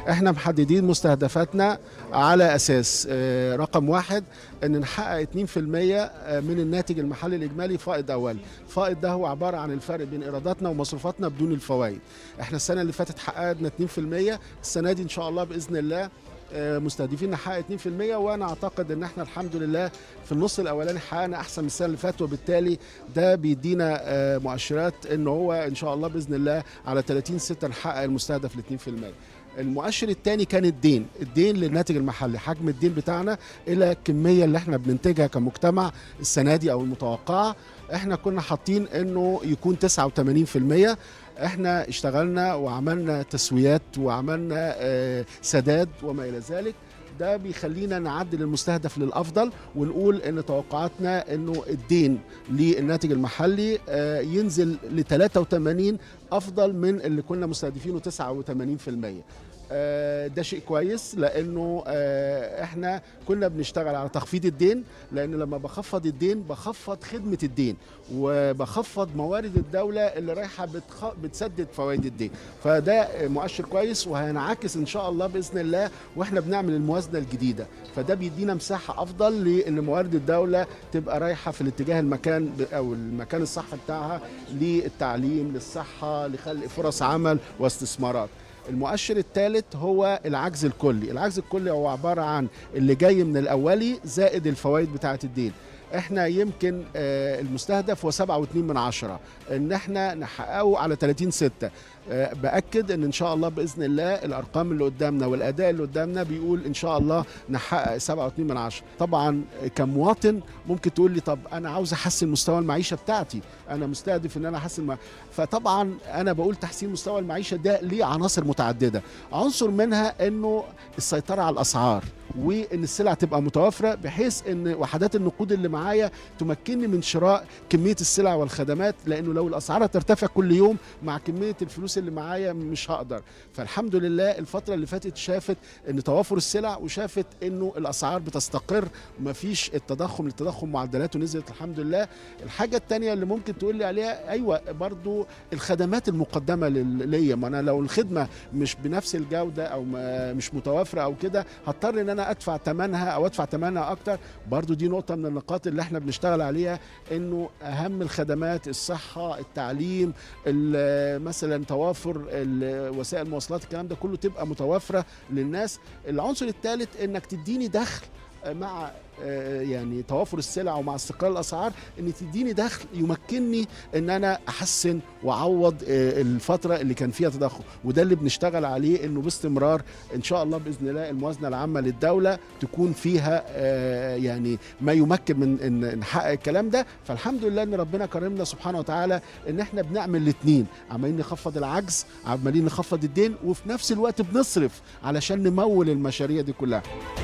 احنا محددين مستهدفاتنا على اساس آه، رقم واحد ان نحقق 2% من الناتج المحلي الاجمالي فائض اولي الفائض ده هو عباره عن الفرق بين ايراداتنا ومصروفاتنا بدون الفوائد احنا السنه اللي فاتت حققنا 2% السنه دي ان شاء الله باذن الله آه، مستهدفين نحقق 2% وانا اعتقد ان احنا الحمد لله في النص الاولاني حققنا احسن من السنه اللي فاتت وبالتالي ده بيدينا آه، مؤشرات ان هو ان شاء الله باذن الله على 30 6 نحقق المستهدف ل 2% المؤشر الثاني كان الدين الدين للناتج المحلي حجم الدين بتاعنا الى الكميه اللي احنا بننتجها كمجتمع السنه دي او المتوقعه احنا كنا حاطين انه يكون 89% احنا اشتغلنا وعملنا تسويات وعملنا آه، سداد وما الى ذلك ده بيخلينا نعدل المستهدف للافضل ونقول ان توقعاتنا انه الدين للناتج المحلي آه، ينزل ل 83 افضل من اللي كنا مستهدفينه 89% آه، ده شيء كويس لانه آه، احنا كنا بنشتغل على تخفيض الدين لان لما بخفض الدين بخفض خدمه الدين وبخفض موارد الدوله اللي رايحه بتخ... بتسدد فوائد الدين فده مؤشر كويس وهينعكس ان شاء الله باذن الله واحنا بنعمل الموازنه الجديده فده بيدينا مساحه افضل لان موارد الدوله تبقى رايحه في الاتجاه المكان ب- او المكان الصح بتاعها للتعليم للصحه لخلق فرص عمل واستثمارات المؤشر الثالث هو العجز الكلي العجز الكلي هو عبارة عن اللي جاي من الأولي زائد الفوائد بتاعة الدين احنا يمكن آه، المستهدف هو 7.2 من عشرة ان احنا نحققه على 30 6 آه، باكد ان ان شاء الله باذن الله الارقام اللي قدامنا والاداء اللي قدامنا بيقول ان شاء الله نحقق 7.2 من عشرة طبعا كمواطن ممكن تقول لي طب انا عاوز احسن مستوى المعيشه بتاعتي انا مستهدف ان انا احسن ما فطبعا انا بقول تحسين مستوى المعيشه ده ليه عناصر متعدده عنصر منها انه السيطره على الاسعار وان السلع تبقى متوافره بحيث ان وحدات النقود اللي معايا تمكنني من شراء كميه السلع والخدمات لانه لو الاسعار هترتفع كل يوم مع كميه الفلوس اللي معايا مش هقدر فالحمد لله الفتره اللي فاتت شافت ان توافر السلع وشافت انه الاسعار بتستقر ومفيش التضخم التضخم معدلاته نزلت الحمد لله الحاجه الثانيه اللي ممكن تقول لي عليها ايوه برضو الخدمات المقدمه لل- ليا ما انا لو الخدمه مش بنفس الجوده او ما مش متوافره او كده هضطر ان انا ادفع ثمنها او ادفع ثمنها اكتر برضو دي نقطه من النقاط اللي احنا بنشتغل عليها انه اهم الخدمات الصحه التعليم ال- مثلا توافر ال- وسائل المواصلات الكلام ده كله تبقى متوافره للناس العنصر الثالث انك تديني دخل مع آه، يعني توافر السلع ومع استقرار الاسعار ان تديني دخل يمكنني ان انا احسن واعوض آه، الفتره اللي كان فيها تضخم وده اللي بنشتغل عليه انه باستمرار ان شاء الله باذن الله الموازنه العامه للدوله تكون فيها آه، يعني ما يمكن من ان نحقق الكلام ده فالحمد لله ان ربنا كرمنا سبحانه وتعالى ان احنا بنعمل الاثنين عمالين نخفض العجز عمالين نخفض الدين وفي نفس الوقت بنصرف علشان نمول المشاريع دي كلها